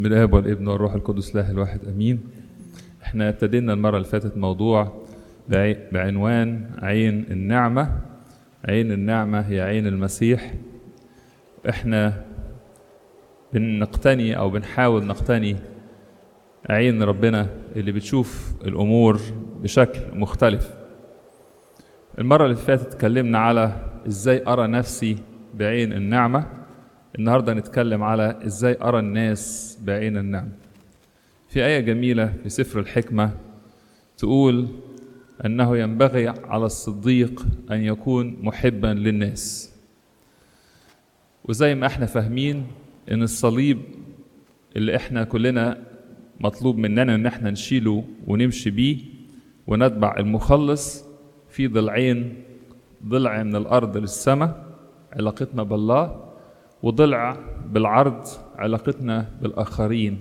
من الاب والابن والروح القدس الله الواحد امين احنا ابتدينا المره اللي فاتت موضوع بعي- بعنوان عين النعمه عين النعمه هي عين المسيح احنا بنقتني او بنحاول نقتني عين ربنا اللي بتشوف الامور بشكل مختلف المره اللي فاتت اتكلمنا على ازاي ارى نفسي بعين النعمه النهارده نتكلم على ازاي ارى الناس بعين النعمه في ايه جميله في سفر الحكمه تقول انه ينبغي على الصديق ان يكون محبا للناس وزي ما احنا فاهمين ان الصليب اللي احنا كلنا مطلوب مننا ان احنا نشيله ونمشي بيه ونتبع المخلص في ضلعين ضلع من الارض للسماء علاقتنا بالله وضلع بالعرض علاقتنا بالاخرين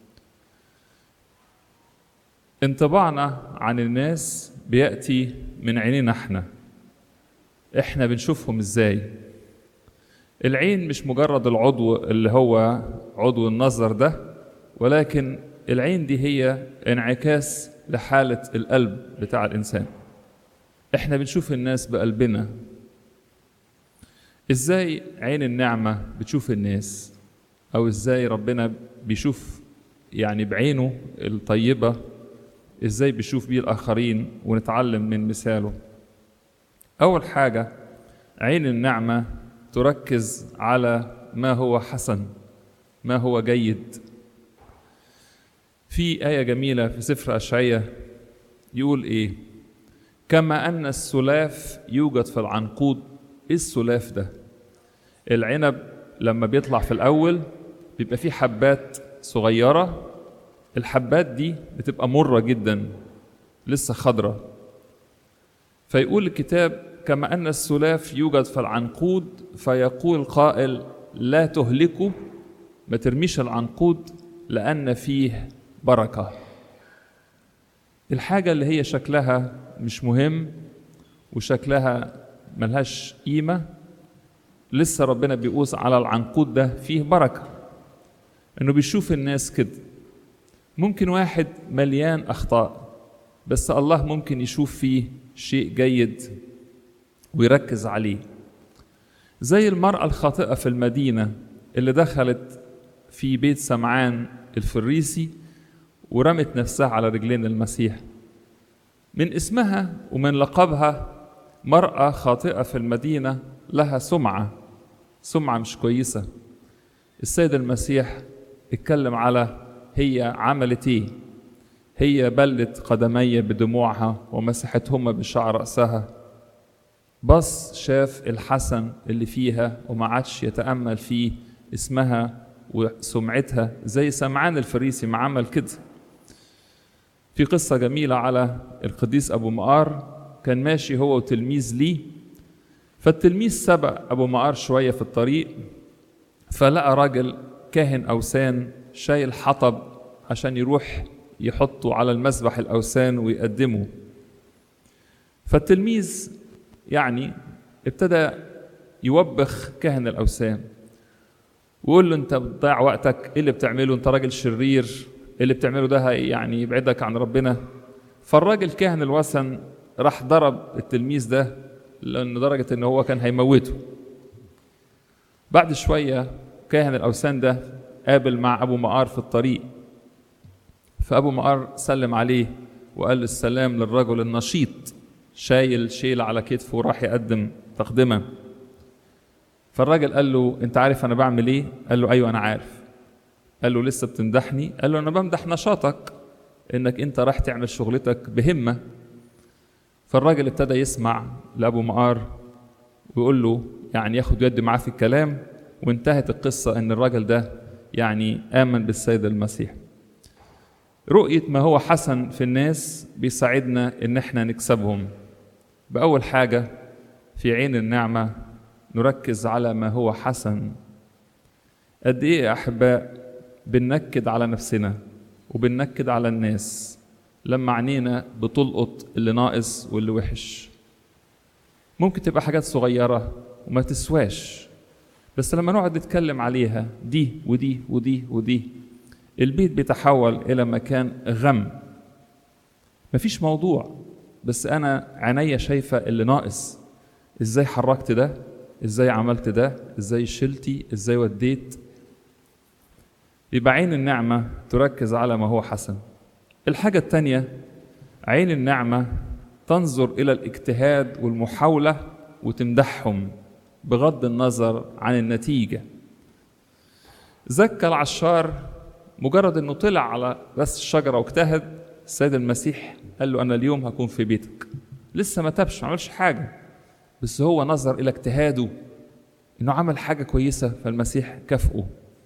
انطباعنا عن الناس بياتي من عينينا احنا احنا بنشوفهم ازاي العين مش مجرد العضو اللي هو عضو النظر ده ولكن العين دي هي انعكاس لحالة القلب بتاع الإنسان احنا بنشوف الناس بقلبنا ازاي عين النعمة بتشوف الناس او ازاي ربنا بيشوف يعني بعينه الطيبة ازاي بيشوف بيه الآخرين ونتعلم من مثاله أول حاجة عين النعمة تركز على ما هو حسن ما هو جيد في آية جميلة في سفر أشعية يقول إيه كما أن السلاف يوجد في العنقود إيه السلاف ده العنب لما بيطلع في الأول بيبقى فيه حبات صغيرة الحبات دي بتبقى مرة جدا لسه خضرة فيقول الكتاب كما أن السلاف يوجد في العنقود فيقول قائل لا تهلكوا ما ترميش العنقود لأن فيه بركة الحاجة اللي هي شكلها مش مهم وشكلها ملهاش قيمة لسه ربنا بيقوس على العنقود ده فيه بركة انه بيشوف الناس كده ممكن واحد مليان اخطاء بس الله ممكن يشوف فيه شيء جيد ويركز عليه زي المرأة الخاطئة في المدينة اللي دخلت في بيت سمعان الفريسي ورمت نفسها على رجلين المسيح من اسمها ومن لقبها مرأة خاطئة في المدينة لها سمعة سمعة مش كويسة السيد المسيح اتكلم على هي عملت ايه هي بلت قدمي بدموعها ومسحتهما بشعر رأسها بص شاف الحسن اللي فيها وما عادش يتأمل في اسمها وسمعتها زي سمعان الفريسي ما عمل كده في قصة جميلة على القديس أبو مقار كان ماشي هو وتلميذ ليه فالتلميذ سبق أبو مقار شوية في الطريق فلقى راجل كاهن أوثان شايل حطب عشان يروح يحطه على المذبح الأوثان ويقدمه فالتلميذ يعني ابتدى يوبخ كاهن الأوثان ويقول له انت بتضيع وقتك ايه اللي بتعمله انت راجل شرير ايه اللي بتعمله ده هي- يعني يبعدك عن ربنا فالراجل كاهن الوثن راح ضرب التلميذ ده لان درجه ان هو كان هيموته بعد شويه كاهن الاوثان ده قابل مع ابو مقار في الطريق فابو مقار سلم عليه وقال له السلام للرجل النشيط شايل شيل على كتفه وراح يقدم تقدمه فالراجل قال له انت عارف انا بعمل ايه قال له ايوه انا عارف قال له لسه بتمدحني قال له انا بمدح نشاطك انك انت راح تعمل شغلتك بهمه فالراجل ابتدى يسمع لابو مقار ويقول له يعني ياخد يد معاه في الكلام وانتهت القصه ان الراجل ده يعني امن بالسيد المسيح رؤيه ما هو حسن في الناس بيساعدنا ان احنا نكسبهم باول حاجه في عين النعمه نركز على ما هو حسن قد ايه يا احباء بننكد على نفسنا وبننكد على الناس لما عينينا بتلقط اللي ناقص واللي وحش ممكن تبقى حاجات صغيرة وما تسواش بس لما نقعد نتكلم عليها دي ودي ودي ودي البيت بيتحول إلى مكان غم مفيش موضوع بس أنا عينيا شايفة اللي ناقص إزاي حركت ده إزاي عملت ده إزاي شلتي إزاي وديت يبقى عين النعمة تركز على ما هو حسن الحاجة التانية عين النعمة تنظر إلى الاجتهاد والمحاولة وتمدحهم بغض النظر عن النتيجة زكى العشار مجرد انه طلع على بس الشجرة واجتهد السيد المسيح قال له انا اليوم هكون في بيتك لسه ما تابش ما عملش حاجة بس هو نظر الى اجتهاده انه عمل حاجة كويسة فالمسيح كافئه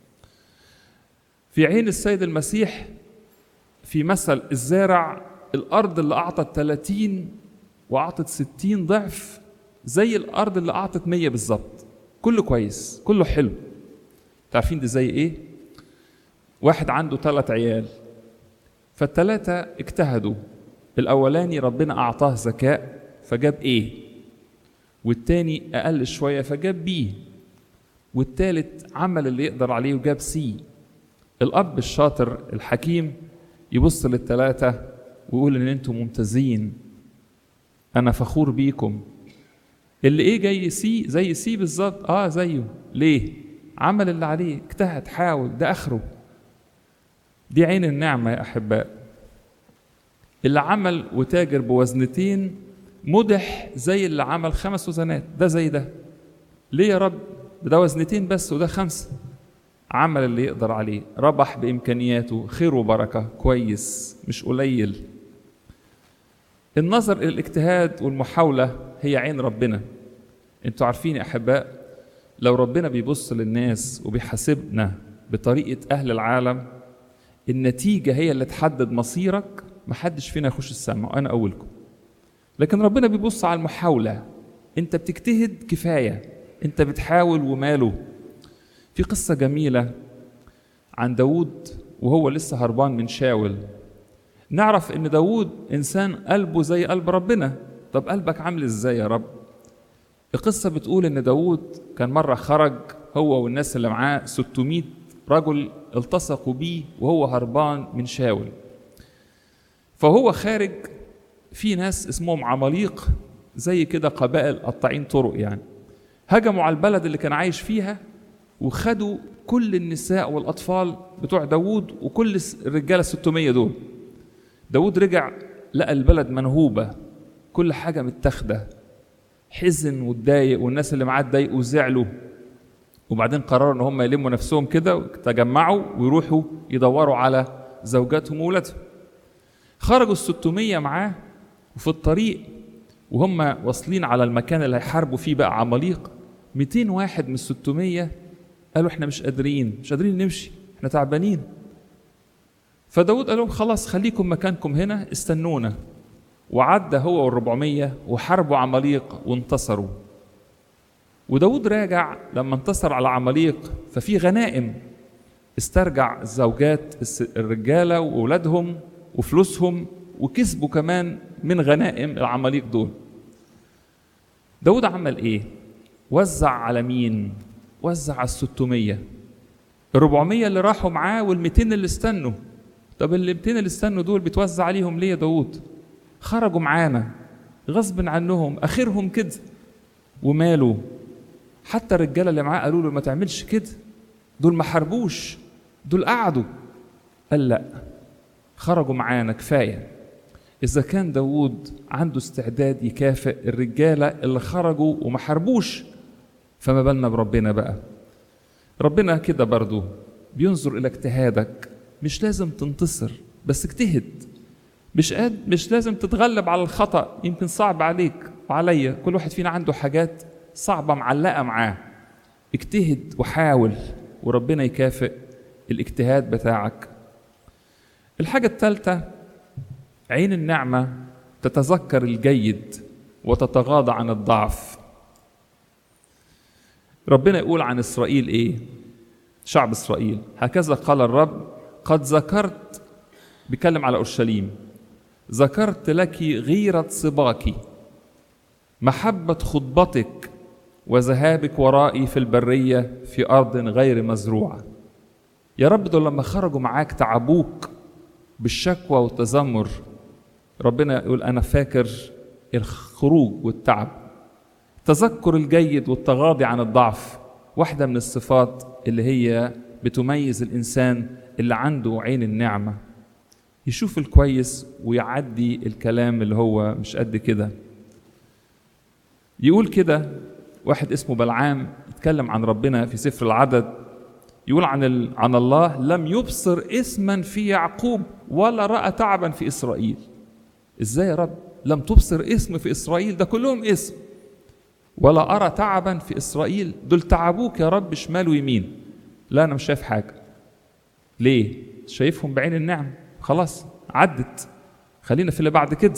في عين السيد المسيح في مثل الزارع الأرض اللي أعطت 30 وأعطت 60 ضعف زي الأرض اللي أعطت 100 بالظبط كله كويس كله حلو تعرفين دي زي إيه؟ واحد عنده ثلاث عيال فالثلاثة اجتهدوا الأولاني ربنا أعطاه ذكاء فجاب إيه والتاني أقل شوية فجاب بي والتالت عمل اللي يقدر عليه وجاب سي الأب الشاطر الحكيم يبص للثلاثة ويقول إن أنتم ممتازين أنا فخور بيكم اللي إيه جاي سي زي سي بالظبط آه زيه ليه؟ عمل اللي عليه اجتهد حاول ده آخره دي عين النعمة يا أحباء اللي عمل وتاجر بوزنتين مدح زي اللي عمل خمس وزنات ده زي ده ليه يا رب ده وزنتين بس وده خمسة عمل اللي يقدر عليه ربح بإمكانياته خير وبركة كويس مش قليل النظر إلى الاجتهاد والمحاولة هي عين ربنا انتوا عارفين يا أحباء لو ربنا بيبص للناس وبيحاسبنا بطريقة أهل العالم النتيجة هي اللي تحدد مصيرك محدش فينا يخش السماء أنا أولكم لكن ربنا بيبص على المحاولة أنت بتجتهد كفاية أنت بتحاول وماله في قصة جميلة عن داود وهو لسه هربان من شاول نعرف ان داود انسان قلبه زي قلب ربنا طب قلبك عامل ازاي يا رب القصة بتقول ان داود كان مرة خرج هو والناس اللي معاه 600 رجل التصقوا بيه وهو هربان من شاول فهو خارج في ناس اسمهم عماليق زي كده قبائل قطاعين طرق يعني هجموا على البلد اللي كان عايش فيها وخدوا كل النساء والأطفال بتوع داوود وكل الرجالة 600 دول داوود رجع لقى البلد منهوبة كل حاجة متاخدة حزن واتضايق والناس اللي معاه اتضايقوا وزعلوا وبعدين قرروا ان هم يلموا نفسهم كده وتجمعوا ويروحوا يدوروا على زوجاتهم وولادهم خرجوا ال 600 معاه وفي الطريق وهم واصلين على المكان اللي هيحاربوا فيه بقى عماليق 200 واحد من ال 600 قالوا احنا مش قادرين مش قادرين نمشي احنا تعبانين فداود قال لهم خلاص خليكم مكانكم هنا استنونا وعدى هو والربعمية وحاربوا عماليق وانتصروا وداود راجع لما انتصر على عماليق ففي غنائم استرجع الزوجات الرجالة وأولادهم وفلوسهم وكسبوا كمان من غنائم العماليق دول داود عمل ايه وزع على مين وزع على الستمية الربعمية اللي راحوا معاه والميتين اللي استنوا طب ال 200 اللي استنوا دول بتوزع عليهم ليه يا داود خرجوا معانا غصب عنهم اخرهم كده وماله حتى الرجاله اللي معاه قالوا له ما تعملش كده دول ما حاربوش دول قعدوا قال لا خرجوا معانا كفايه اذا كان داود عنده استعداد يكافئ الرجاله اللي خرجوا وما حاربوش فما بالنا بربنا بقى ربنا كده برضو بينظر الى اجتهادك مش لازم تنتصر بس اجتهد مش قاد مش لازم تتغلب على الخطأ يمكن صعب عليك وعليا كل واحد فينا عنده حاجات صعبة معلقة معاه اجتهد وحاول وربنا يكافئ الاجتهاد بتاعك الحاجة الثالثة عين النعمة تتذكر الجيد وتتغاضى عن الضعف ربنا يقول عن إسرائيل إيه شعب إسرائيل هكذا قال الرب قد ذكرت بيتكلم على اورشليم ذكرت لك غيرة صباك محبة خطبتك وذهابك ورائي في البرية في أرض غير مزروعة يا رب دول لما خرجوا معاك تعبوك بالشكوى والتذمر ربنا يقول انا فاكر الخروج والتعب تذكر الجيد والتغاضي عن الضعف واحده من الصفات اللي هي بتميز الانسان اللي عنده عين النعمه يشوف الكويس ويعدي الكلام اللي هو مش قد كده يقول كده واحد اسمه بلعام يتكلم عن ربنا في سفر العدد يقول عن ال... عن الله لم يبصر اسما في يعقوب ولا راى تعبا في اسرائيل ازاي يا رب لم تبصر اسم في اسرائيل ده كلهم اسم ولا ارى تعبا في اسرائيل دول تعبوك يا رب شمال ويمين لا انا مش شايف حاجه ليه شايفهم بعين النعم خلاص عدت خلينا في اللي بعد كده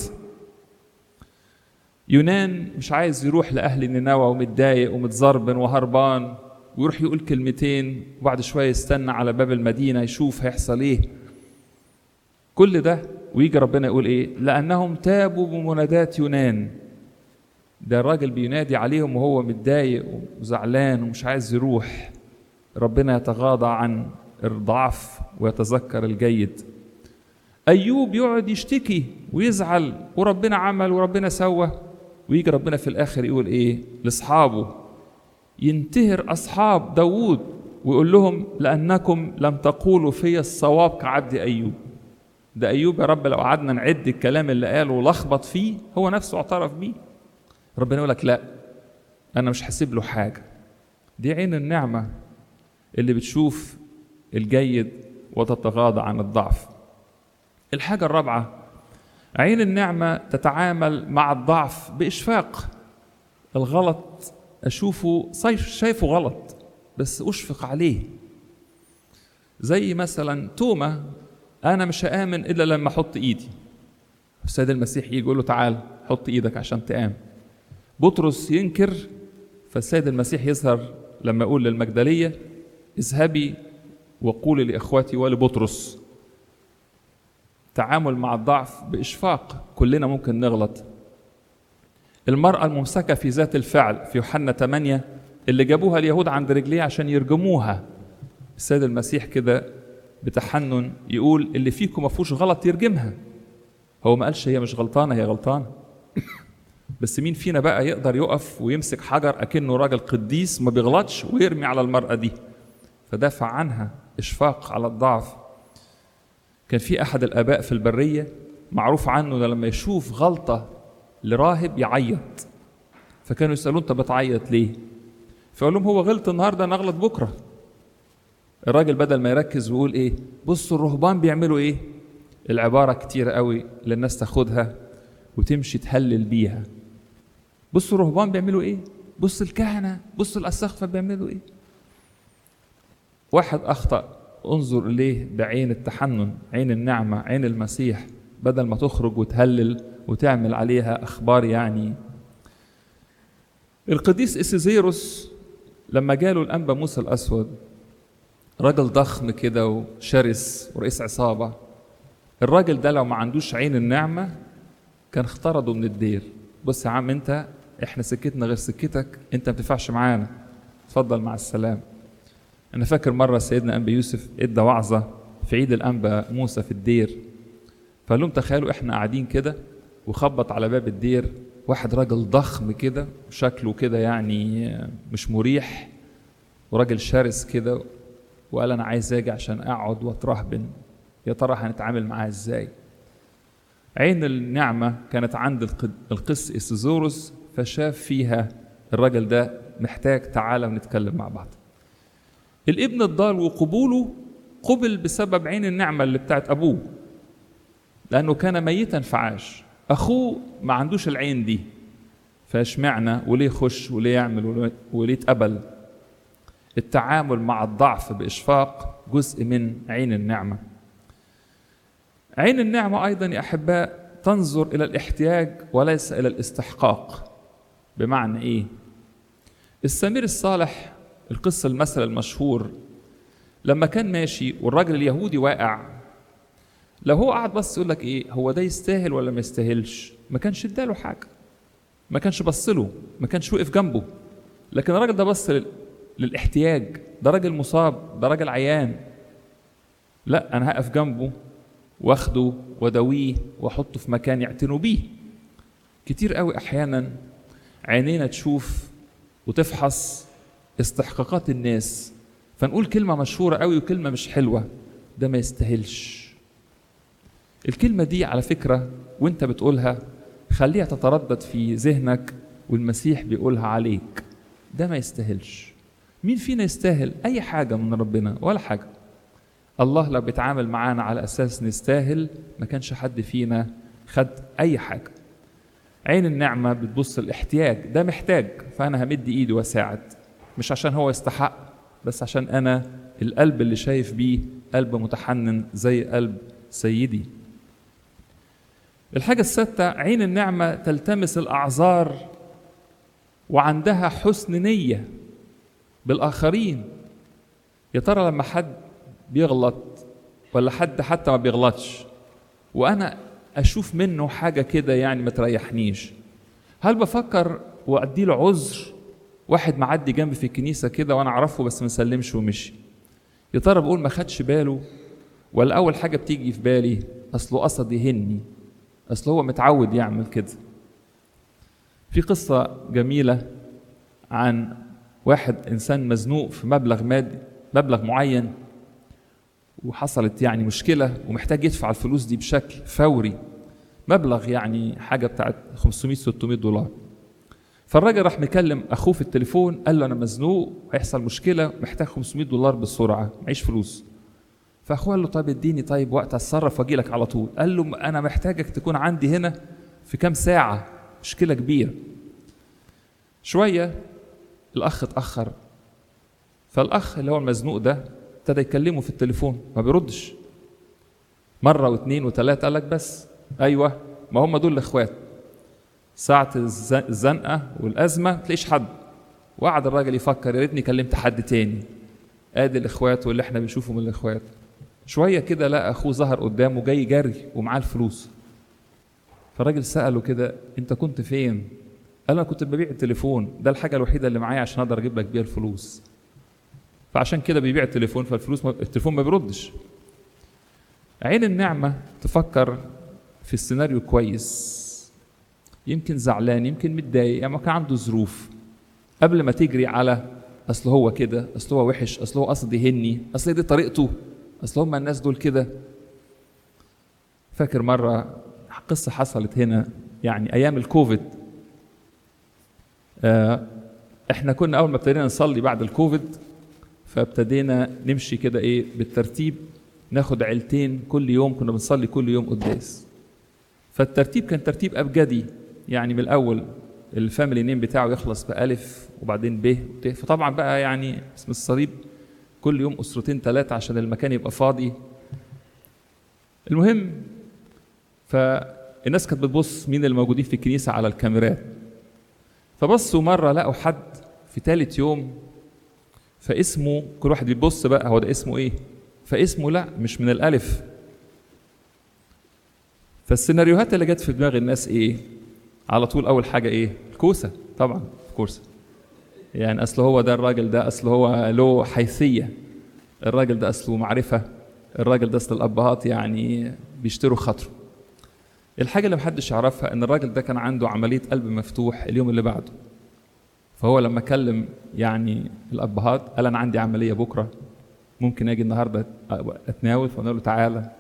يونان مش عايز يروح لأهل نينوى ومتضايق ومتزربن وهربان ويروح يقول كلمتين وبعد شوية يستنى على باب المدينة يشوف هيحصل ايه كل ده ويجي ربنا يقول ايه لأنهم تابوا بمنادات يونان ده الراجل بينادي عليهم وهو متضايق وزعلان ومش عايز يروح ربنا يتغاضى عن الضعف ويتذكر الجيد ايوب يقعد يشتكي ويزعل وربنا عمل وربنا سوى ويجي ربنا في الاخر يقول ايه لاصحابه ينتهر اصحاب داوود ويقول لهم لانكم لم تقولوا في الصواب كعبد ايوب ده ايوب يا رب لو قعدنا نعد الكلام اللي قاله ولخبط فيه هو نفسه اعترف بيه ربنا يقول لك لا انا مش هسيب له حاجه دي عين النعمه اللي بتشوف الجيد وتتغاضى عن الضعف الحاجة الرابعة عين النعمة تتعامل مع الضعف بإشفاق الغلط أشوفه شايفه غلط بس أشفق عليه زي مثلا توما أنا مش هآمن إلا لما أحط إيدي السيد المسيح يجي يقول له تعال حط إيدك عشان تآمن بطرس ينكر فالسيد المسيح يظهر لما يقول للمجدلية اذهبي وقولي لإخواتي ولبطرس تعامل مع الضعف بإشفاق كلنا ممكن نغلط المرأة الممسكة في ذات الفعل في يوحنا 8 اللي جابوها اليهود عند رجليه عشان يرجموها السيد المسيح كده بتحنن يقول اللي فيكم ما فيهوش غلط يرجمها هو ما قالش هي مش غلطانة هي غلطانة بس مين فينا بقى يقدر يقف ويمسك حجر أكنه راجل قديس ما بيغلطش ويرمي على المرأة دي فدافع عنها إشفاق على الضعف كان في احد الاباء في البريه معروف عنه لما يشوف غلطه لراهب يعيط فكانوا يسالوه انت بتعيط ليه فيقول لهم هو غلط النهارده انا اغلط بكره الراجل بدل ما يركز ويقول ايه بصوا الرهبان بيعملوا ايه العباره كتيره قوي اللي الناس تاخدها وتمشي تهلل بيها بصوا الرهبان بيعملوا ايه بص الكهنه بص الاساقفه بيعملوا ايه واحد اخطا انظر اليه بعين التحنن عين النعمه عين المسيح بدل ما تخرج وتهلل وتعمل عليها اخبار يعني القديس اسيزيروس لما جاله الانبا موسى الاسود راجل ضخم كده وشرس ورئيس عصابه الراجل ده لو ما عندوش عين النعمه كان اخترضه من الدير بص يا عم انت احنا سكتنا غير سكتك انت ما بتنفعش معانا اتفضل مع السلامه أنا فاكر مرة سيدنا أنبا يوسف إدى وعظة في عيد الأنبا موسى في الدير فقال لهم تخيلوا إحنا قاعدين كده وخبط على باب الدير واحد راجل ضخم كده وشكله كده يعني مش مريح وراجل شرس كده وقال أنا عايز أجي عشان أقعد وأترهبن يا ترى هنتعامل معاه إزاي عين النعمة كانت عند القس إسيزوروس فشاف فيها الراجل ده محتاج تعالى ونتكلم مع بعض الابن الضال وقبوله قبل بسبب عين النعمة اللي بتاعت أبوه لأنه كان ميتا فعاش أخوه ما عندوش العين دي فاشمعنى وليه يخش وليه يعمل وليه يتقبل التعامل مع الضعف بإشفاق جزء من عين النعمة عين النعمة أيضا يا أحباء تنظر إلى الاحتياج وليس إلى الاستحقاق بمعنى إيه؟ السمير الصالح القصة المثل المشهور لما كان ماشي والراجل اليهودي واقع لو هو قعد بس يقول لك ايه هو ده يستاهل ولا ما يستاهلش ما كانش اداله حاجه ما كانش بص له ما كانش وقف جنبه لكن الراجل ده بص لل... للاحتياج ده راجل مصاب ده راجل عيان لا انا هقف جنبه واخده واداويه واحطه في مكان يعتنوا بيه كتير قوي احيانا عينينا تشوف وتفحص استحقاقات الناس فنقول كلمه مشهوره قوي وكلمه مش حلوه ده ما يستاهلش الكلمه دي على فكره وانت بتقولها خليها تتردد في ذهنك والمسيح بيقولها عليك ده ما يستاهلش مين فينا يستاهل اي حاجه من ربنا ولا حاجه الله لو بيتعامل معانا على اساس نستاهل ما كانش حد فينا خد اي حاجه عين النعمه بتبص الاحتياج ده محتاج فانا همد ايدي واساعد مش عشان هو يستحق بس عشان انا القلب اللي شايف بيه قلب متحنن زي قلب سيدي الحاجة السادسة عين النعمة تلتمس الأعذار وعندها حسن نية بالآخرين يا ترى لما حد بيغلط ولا حد حتى ما بيغلطش وأنا أشوف منه حاجة كده يعني ما تريحنيش هل بفكر وأدي له عذر واحد معدي جنبي في الكنيسة كده وأنا أعرفه بس ما سلمش ومشي يا ترى بقول ما خدش باله ولا أول حاجة بتيجي في بالي أصله قصد يهني اصل هو متعود يعمل كده في قصة جميلة عن واحد إنسان مزنوق في مبلغ مادي مبلغ معين وحصلت يعني مشكلة ومحتاج يدفع الفلوس دي بشكل فوري مبلغ يعني حاجة بتاعت 500 600 دولار فالراجل راح مكلم أخوه في التليفون قال له أنا مزنوق هيحصل مشكلة محتاج 500 دولار بسرعة معيش فلوس فاخوه قال له طيب اديني طيب وقت اتصرف واجي لك على طول قال له انا محتاجك تكون عندي هنا في كام ساعه مشكله كبيره شويه الاخ اتاخر فالاخ اللي هو المزنوق ده ابتدى يكلمه في التليفون ما بيردش مره واثنين وثلاثه قال لك بس ايوه ما هم دول الاخوات ساعة الزنقة والأزمة ما تلاقيش حد وقعد الراجل يفكر يا ريتني كلمت حد تاني ادي الاخوات واللي احنا بنشوفه من الاخوات شويه كده لقى اخوه ظهر قدامه جاي جري ومعاه الفلوس فالراجل ساله كده انت كنت فين قال انا كنت ببيع التليفون ده الحاجه الوحيده اللي معايا عشان اقدر اجيب لك بيها الفلوس فعشان كده بيبيع التليفون فالفلوس ما التليفون ما بيردش عين النعمه تفكر في السيناريو كويس يمكن زعلان يمكن متضايق يعني كان عنده ظروف قبل ما تجري على اصل هو كده اصل هو وحش اصل هو قصد يهني اصل دي طريقته اصل هم الناس دول كده فاكر مره قصه حصلت هنا يعني ايام الكوفيد آه احنا كنا اول ما ابتدينا نصلي بعد الكوفيد فابتدينا نمشي كده ايه بالترتيب ناخد عيلتين كل يوم كنا بنصلي كل يوم قداس فالترتيب كان ترتيب ابجدي يعني من الاول الفاميلي نيم بتاعه يخلص بألف وبعدين ب وت فطبعا بقى يعني اسم الصليب كل يوم أسرتين ثلاثة عشان المكان يبقى فاضي المهم فالناس كانت بتبص مين اللي موجودين في الكنيسة على الكاميرات فبصوا مرة لقوا حد في ثالث يوم فاسمه كل واحد بيبص بقى هو ده اسمه ايه فاسمه لا مش من الألف فالسيناريوهات اللي جت في دماغ الناس ايه على طول اول حاجه ايه الكوسه طبعا كورسه يعني اصل هو ده الراجل ده اصل هو له حيثيه الراجل ده اصله معرفه الراجل ده اصل الابهات يعني بيشتروا خاطره الحاجه اللي محدش يعرفها ان الراجل ده كان عنده عمليه قلب مفتوح اليوم اللي بعده فهو لما كلم يعني الابهات قال انا عندي عمليه بكره ممكن اجي النهارده اتناول فقلنا له تعالى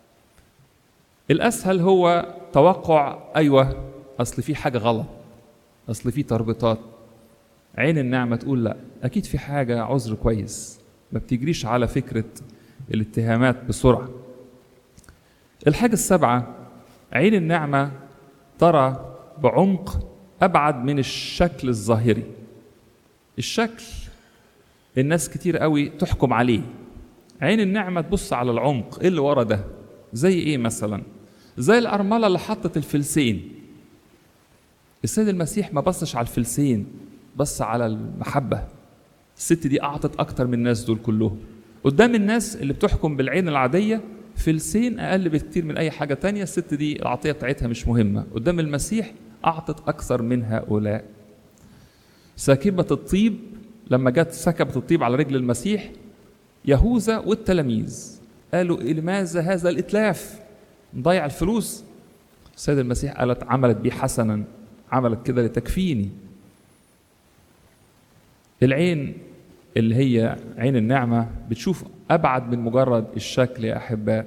الاسهل هو توقع ايوه اصل في حاجه غلط اصل في تربطات عين النعمه تقول لا اكيد في حاجه عذر كويس ما بتجريش على فكره الاتهامات بسرعه الحاجه السابعه عين النعمه ترى بعمق ابعد من الشكل الظاهري الشكل الناس كتير قوي تحكم عليه عين النعمه تبص على العمق ايه اللي ورا ده زي ايه مثلا زي الارمله اللي حطت الفلسين السيد المسيح ما بصش على الفلسين بص على المحبة الست دي أعطت أكتر من الناس دول كلهم قدام الناس اللي بتحكم بالعين العادية فلسين أقل بكتير من أي حاجة تانية الست دي العطية بتاعتها مش مهمة قدام المسيح أعطت أكثر من هؤلاء ساكبة الطيب لما جت سكبت الطيب على رجل المسيح يهوذا والتلاميذ قالوا لماذا هذا الاتلاف نضيع الفلوس السيد المسيح قالت عملت بي حسنا عملت كده لتكفيني العين اللي هي عين النعمة بتشوف أبعد من مجرد الشكل يا أحباء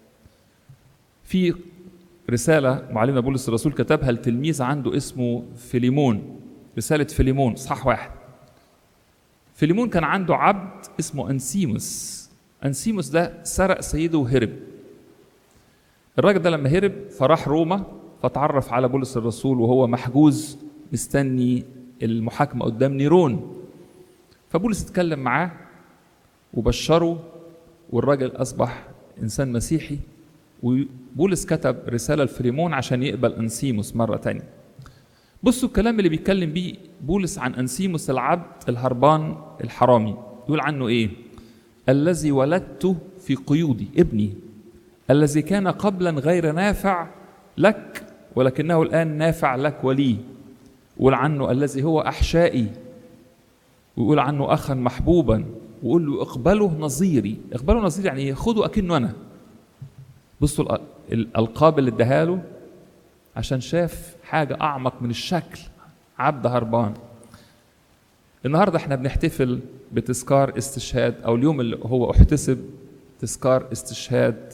في رسالة معلمنا بولس الرسول كتبها لتلميذ عنده اسمه فيليمون رسالة فيليمون صح واحد فيليمون كان عنده عبد اسمه أنسيموس أنسيموس ده سرق سيده وهرب الراجل ده لما هرب فراح روما فتعرف على بولس الرسول وهو محجوز مستني المحاكمة قدام نيرون فبولس اتكلم معاه وبشره والراجل أصبح إنسان مسيحي وبولس كتب رسالة لفريمون عشان يقبل أنسيموس مرة تانية بصوا الكلام اللي بيتكلم بيه بولس عن أنسيموس العبد الهربان الحرامي يقول عنه إيه الذي ولدته في قيودي ابني الذي كان قبلا غير نافع لك ولكنه الآن نافع لك ولي يقول عنه الذي هو أحشائي ويقول عنه أخا محبوبا ويقول له اقبله نظيري اقبله نظيري يعني خده أكنه أنا بصوا الألقاب اللي اداها له عشان شاف حاجة أعمق من الشكل عبد هربان النهاردة احنا بنحتفل بتذكار استشهاد أو اليوم اللي هو احتسب تذكار استشهاد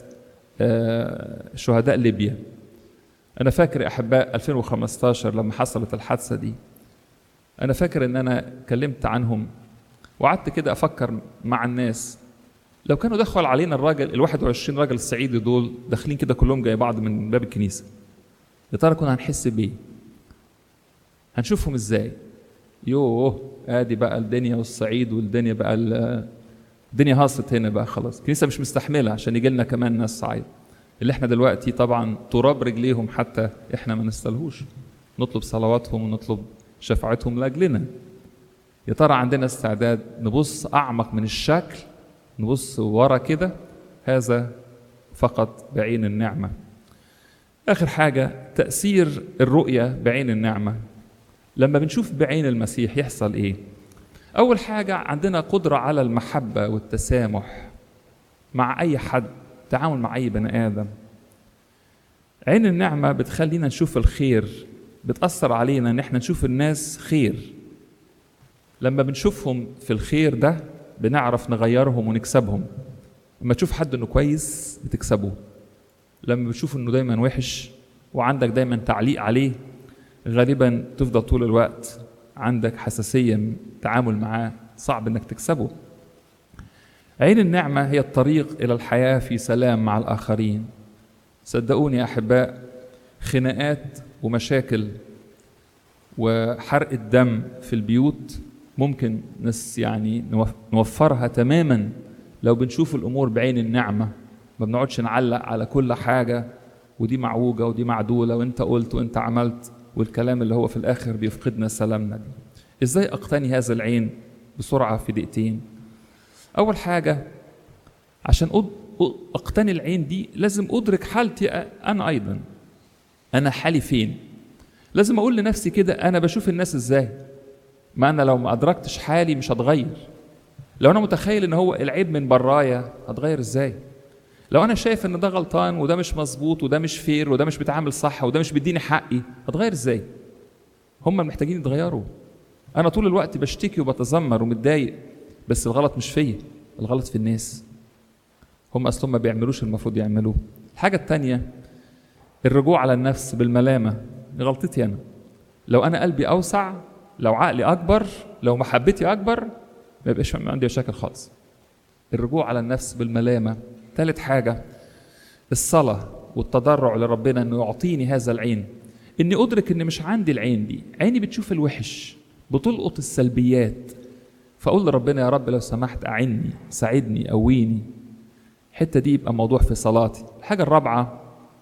شهداء ليبيا أنا فاكر يا أحباء 2015 لما حصلت الحادثة دي أنا فاكر إن أنا كلمت عنهم وقعدت كده أفكر مع الناس لو كانوا دخلوا علينا الراجل ال 21 راجل الصعيدي دول داخلين كده كلهم جاي بعض من باب الكنيسة يا ترى كنا هنحس بإيه؟ هنشوفهم إزاي؟ يوه ادي بقى الدنيا والصعيد والدنيا بقى الدنيا هاصت هنا بقى خلاص الكنيسه مش مستحمله عشان يجي لنا كمان ناس صعيد اللي احنا دلوقتي طبعا تراب رجليهم حتى احنا ما نستلهوش نطلب صلواتهم ونطلب شفاعتهم لاجلنا يا ترى عندنا استعداد نبص اعمق من الشكل نبص ورا كده هذا فقط بعين النعمه اخر حاجه تاثير الرؤيه بعين النعمه لما بنشوف بعين المسيح يحصل ايه اول حاجه عندنا قدره على المحبه والتسامح مع اي حد تعامل مع اي بني ادم عين النعمه بتخلينا نشوف الخير بتاثر علينا ان احنا نشوف الناس خير لما بنشوفهم في الخير ده بنعرف نغيرهم ونكسبهم لما تشوف حد انه كويس بتكسبه لما بتشوف انه دايما وحش وعندك دايما تعليق عليه غالبا تفضل طول الوقت عندك حساسية من التعامل معاه صعب انك تكسبه عين النعمة هي الطريق إلى الحياة في سلام مع الآخرين صدقوني يا أحباء خناقات ومشاكل وحرق الدم في البيوت ممكن نس يعني نوفرها تماما لو بنشوف الأمور بعين النعمة ما بنقعدش نعلق على كل حاجة ودي معوجة ودي معدولة وانت قلت وانت عملت والكلام اللي هو في الآخر بيفقدنا سلامنا دي ازاي اقتني هذا العين بسرعة في دقيقتين أول حاجة عشان أقتني العين دي لازم أدرك حالتي أنا أيضا أنا حالي فين لازم أقول لنفسي كده أنا بشوف الناس إزاي ما أنا لو ما أدركتش حالي مش هتغير لو أنا متخيل إن هو العيب من برايا هتغير إزاي لو أنا شايف إن ده غلطان وده مش مظبوط وده مش فير وده مش بيتعامل صح وده مش بيديني حقي هتغير إزاي هم محتاجين يتغيروا أنا طول الوقت بشتكي وبتذمر ومتضايق بس الغلط مش فيا الغلط في الناس هم اصلا ما بيعملوش المفروض يعملوه الحاجه الثانيه الرجوع على النفس بالملامه غلطتي انا لو انا قلبي اوسع لو عقلي اكبر لو محبتي اكبر ما يبقاش عندي مشاكل خالص الرجوع على النفس بالملامه ثالث حاجه الصلاه والتضرع لربنا انه يعطيني هذا العين اني ادرك ان مش عندي العين دي عيني بتشوف الوحش بتلقط السلبيات فاقول لربنا يا رب لو سمحت اعني ساعدني قويني الحته دي يبقى موضوع في صلاتي الحاجه الرابعه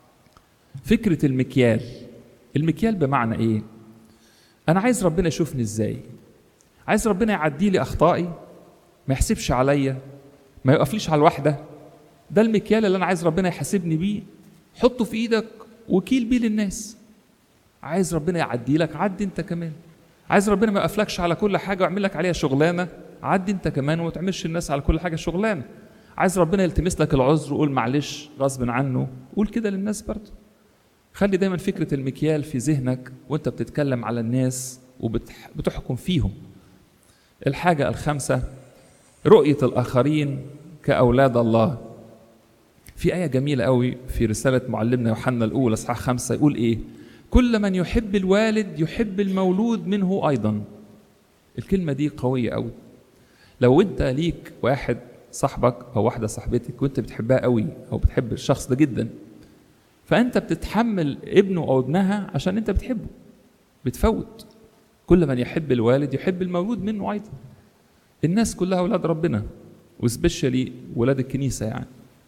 فكره المكيال المكيال بمعنى ايه انا عايز ربنا يشوفني ازاي عايز ربنا يعدي لي اخطائي ما يحسبش عليا ما يقفليش على الواحده ده المكيال اللي انا عايز ربنا يحاسبني بيه حطه في ايدك وكيل بيه للناس عايز ربنا يعدي لك عدي انت كمان عايز ربنا ما يقفلكش على كل حاجه ويعمل لك عليها شغلانه عدي انت كمان وما تعملش الناس على كل حاجه شغلانه عايز ربنا يلتمس لك العذر وقول معلش غصب عنه قول كده للناس برضه خلي دايما فكرة المكيال في ذهنك وانت بتتكلم على الناس وبتحكم فيهم الحاجة الخامسة رؤية الآخرين كأولاد الله في آية جميلة قوي في رسالة معلمنا يوحنا الأولى إصحاح خمسة يقول إيه؟ كل من يحب الوالد يحب المولود منه أيضا. الكلمة دي قوية قوي. لو أنت ليك واحد صاحبك أو واحدة صاحبتك وأنت بتحبها قوي أو بتحب الشخص ده جدا فأنت بتتحمل ابنه أو ابنها عشان أنت بتحبه. بتفوت. كل من يحب الوالد يحب المولود منه أيضا. الناس كلها أولاد ربنا وسبيشالي ولاد الكنيسة يعني.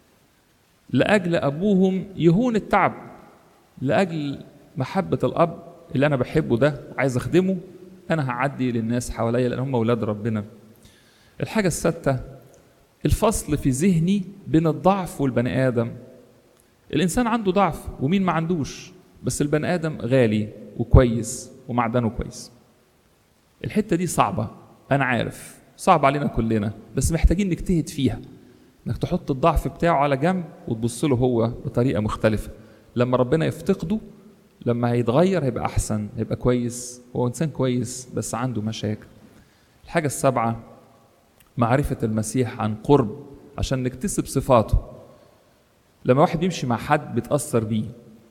لأجل أبوهم يهون التعب لأجل محبة الأب اللي أنا بحبه ده عايز أخدمه أنا هعدي للناس حواليا لأن هم أولاد ربنا الحاجة السادسة الفصل في ذهني بين الضعف والبني آدم الإنسان عنده ضعف ومين ما عندوش بس البني آدم غالي وكويس ومعدنه كويس الحتة دي صعبة أنا عارف صعب علينا كلنا بس محتاجين نجتهد فيها انك تحط الضعف بتاعه على جنب وتبص له هو بطريقه مختلفه لما ربنا يفتقده لما هيتغير هيبقى احسن هيبقى كويس هو انسان كويس بس عنده مشاكل الحاجه السابعه معرفه المسيح عن قرب عشان نكتسب صفاته لما واحد بيمشي مع حد بيتاثر بيه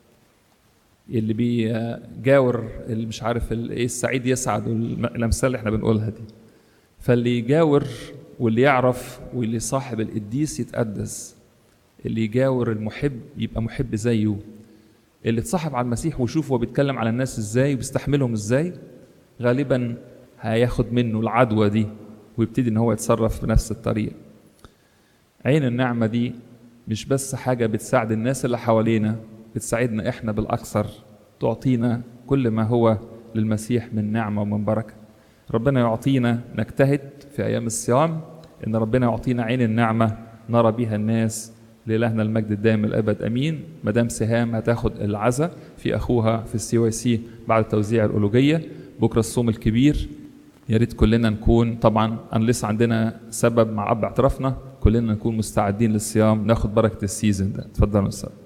اللي بيجاور اللي مش عارف ايه السعيد يسعد الامثال اللي احنا بنقولها دي فاللي يجاور واللي يعرف واللي صاحب القديس يتقدس اللي يجاور المحب يبقى محب زيه اللي اتصاحب على المسيح ويشوف هو بيتكلم على الناس ازاي وبيستحملهم ازاي غالبا هياخد منه العدوى دي ويبتدي ان هو يتصرف بنفس الطريقه عين النعمه دي مش بس حاجه بتساعد الناس اللي حوالينا بتساعدنا احنا بالاكثر تعطينا كل ما هو للمسيح من نعمه ومن بركه ربنا يعطينا نجتهد في ايام الصيام ان ربنا يعطينا عين النعمه نرى بها الناس لإلهنا المجد الدائم الابد امين مدام سهام هتاخد العزاء في اخوها في السي واي سي بعد توزيع الالوجيه بكره الصوم الكبير يا ريت كلنا نكون طبعا انا لسه عندنا سبب مع اب اعترافنا كلنا نكون مستعدين للصيام ناخد بركه السيزون ده اتفضلوا استاذ